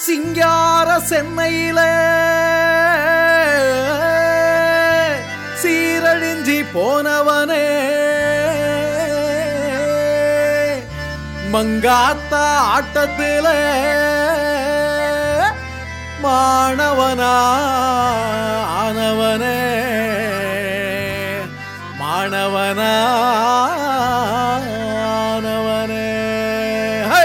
சிங்கார சென்னையில சீரழிஞ்சி போனவனே மங்காத்தா ஆட்டத்தில மாணவனா ஆனவனே மாணவனா ஆனவனே ஹை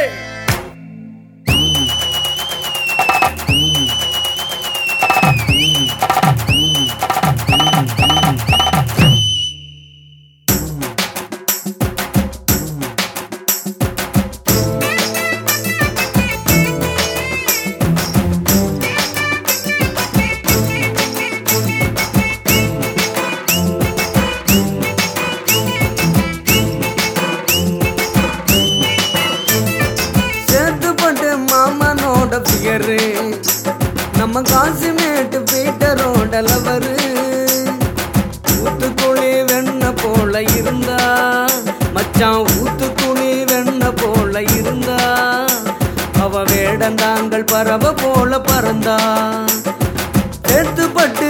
சேர்த்துப்பட்டு மாமனோட பியரு நம்ம காசிமேட்டு பீட்டரோட லவரு ஊத்துக்குழி வெண்ண போல இருந்தா மச்சான் ஊத்துக்குழி வெண்ண போல இருந்தா அவ வேடந்தாங்கள் பறவை போல பறந்தா சேர்த்துப்பட்டு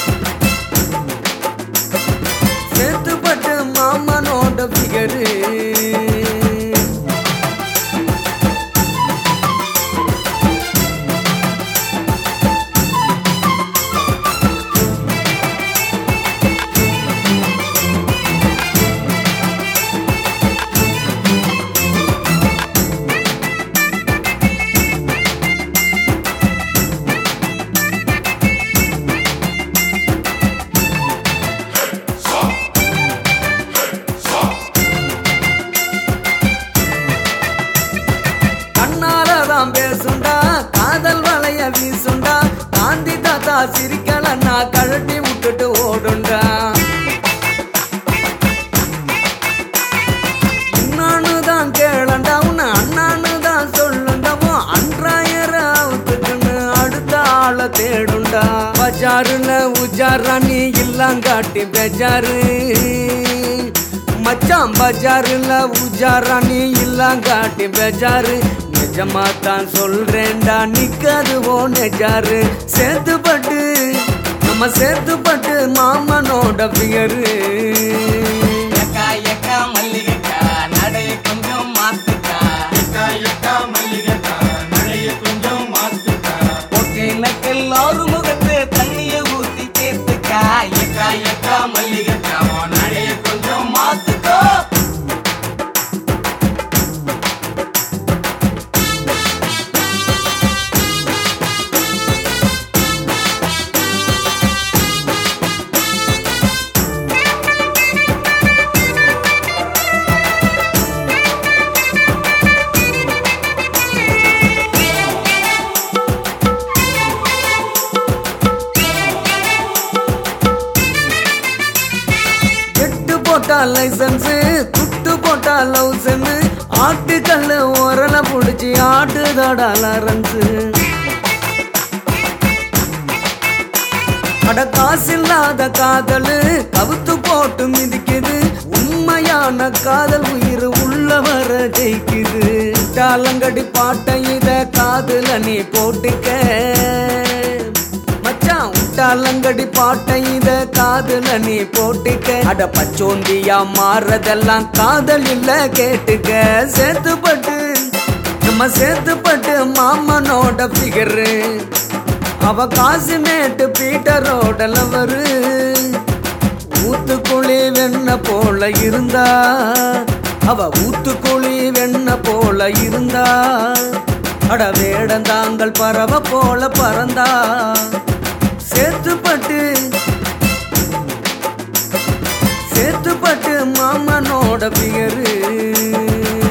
சேர்த்துப்பட்டு மாமனோட பிகரு கண்ணாலதான் பேசுண்டா காதல் வளைய வீசுண்டா காந்தி தாத்தா சிரிக்கலன்னா கழட்டி விட்டுட்டு ஓடுண்டா இன்னான்னு தான் கேளண்டா உன்னை அண்ணான்னு தான் சொல்லுண்டமோ அன்றாயிர அவுத்துக்குன்னு அடுத்த ஆளை தேடுண்டா பஜாருல உஜாரா நீ இல்லாங்காட்டி பெஜாரு மச்சான் பஜாருல உஜாரா நீ இல்லாங்காட்டி பெஜாரு நிஜமா தான் சொல்றேன்டா நிக்காதுவோ நெஜாரு சேர்த்துப்பட்டு நம்ம சேர்த்துப்பட்டு மாமனோட பியரு எக்கா எக்கா மல்லிகைக்கா நடைய கொஞ்சம் மாத்துக்கா எக்கா எக்கா மல்லிகைக்கா நடைய கொஞ்சம் மாத்துக்கா ஒகேனக்கல் ஆறு முகத்து தண்ணிய ஊத்தி தேத்துக்கா எக்கா எக்கா மல்லிகைக்கா உன் நடைய கொஞ்சம் மாத்துக்கோ எட்டு போட்டா லைசன்ஸ் துட்டு போட்டா லவுசன் ஆட்டுக்கல்ல உரல புடிச்சு ஆட்டுதாடா லாரன்ஸ் அட காசில்லாத காதல் கவுத்து போட்டு மிதிக்குது உண்மையான காதல் உயிர் உள்ள வர ஜெயிக்குது டாலங்கடி பாட்டை இத காதுல நீ போட்டுக்க மச்சான் உட்டாலங்கடி பாட்டை இத காதுல நீ போட்டுக்க அட பச்சோந்தியா மாறதெல்லாம் காதல் இல்ல கேட்டுக்க சேர்த்துப்பட்டு நம்ம சேர்த்துப்பட்டு மாமனோட பிகரு அவ காசுமேட்டு பீட்டரோட லவரு ஊத்துக்குழி வெண்ண போல இருந்தா அவ ஊத்துக்குழி வெண்ண போல இருந்தா அட வேடந்தாங்கள் பறவை போல பறந்தா சேர்த்துப்பட்டு சேர்த்துப்பட்டு மாமனோட பியரு